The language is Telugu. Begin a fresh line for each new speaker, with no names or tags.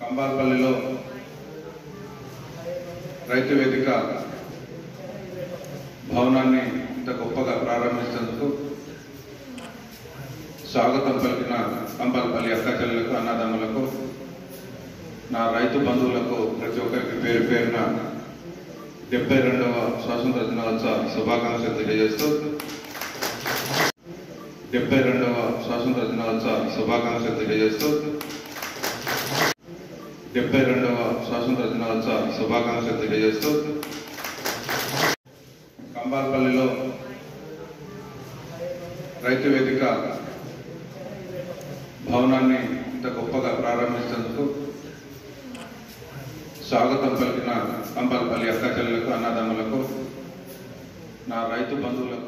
కంబాల్పల్లిలో రైతు వేదిక భవనాన్ని ఇంత గొప్పగా ప్రారంభించినందుకు స్వాగతం పలికిన కంబాల్పల్లి అక్క చెల్లెలకు అన్నదమ్ములకు నా రైతు బంధువులకు ప్రతి ఒక్కరికి పేరు పేరున డెబ్బై రెండవ స్వాతంత్ర దినోత్సవ శుభాకాంక్షలు తెలియజేస్తూ డెబ్బై రెండవ స్వాతంత్ర దినోత్సవ శుభాకాంక్షలు తెలియజేస్తూ డెబ్బై రెండవ స్వాతంత్ర దినోత్సవ శుభాకాంక్షలు తెలియజేస్తూ కంబాల్పల్లిలో రైతు వేదిక భవనాన్ని ఇంత గొప్పగా ప్రారంభించినందుకు స్వాగతం పలికిన కంబాల్పల్లి అక్క చెల్లెలకు అన్నదమ్ములకు నా రైతు బంధువులకు